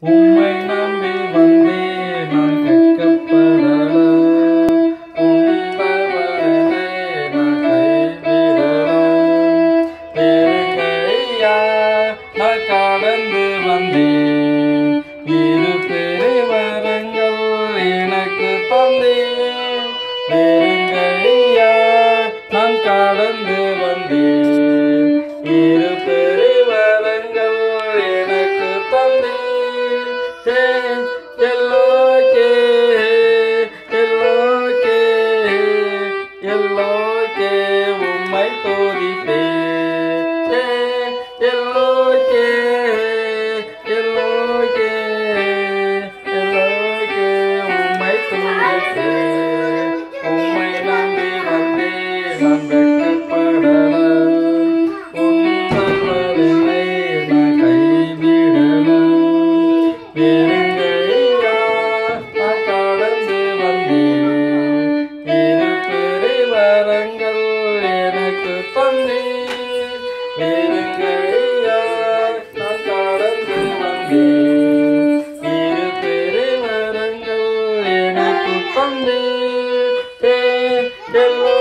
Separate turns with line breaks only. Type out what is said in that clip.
உம்மை நம்பி வந்தேன் நான் கேட்கப்படலாம் உண்டவரனே நான் கைவிடலாம் பெருங்கையா நான் கடந்து வந்தேன் இரு பெருவரங்கள் எனக்கு தந்தேன் பெருங்கையா நான் கடந்து வந்தேன் இரு பெருவரங்கள் எனக்கு தந்தேன் ஏ, எல்லோக்கே எல்லோக்கே எல்லோக்கே உம்மை தோதிப்பேன் ஏ, எல்லோக்கே எல்லோக்கே எல்லோக்கே உம்மை தோதிப்பேன் உம்மை நம்பி வந்தேன் நான் வெட்கப்படலாம் உன்னவரனை நான் கைவிடலாம் பெருங்கையா நான் கடந்து வந்தேன் இரு பெருவரங்கள் எனக்கு தந்தேன் பெருங்கையா நான் கடந்து வந்தேன் இரு பெருவரங்கள் எனக்கு தந்தேன் ஏ, எல்லோ